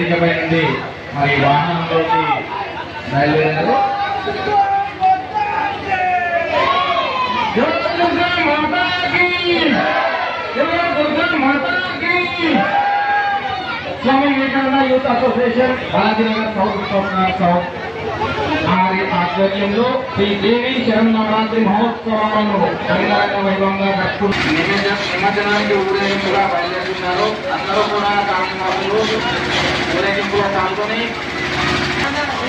వేదికపై నుండి మరి వాహనంలోకి బయలుదేరారు జై దుర్గా మాతాకి! జై దుర్గా మాతాకి! Swami Vivekananda youth association Balajinagar south south south వారి ఆధ్వర్యంలో శ్రీ దేవి శరణవరాత్రి మహోత్సవాలను అంగరంగ వైభవంగా జరుపుకుంటూ నిమజ్జ- నిమజ్జనానికి ఊరేగింపుగా బయలుదేరుతున్నారు అందరూ కూడా కామవాసులు ఊరేగింపులో పాల్గొని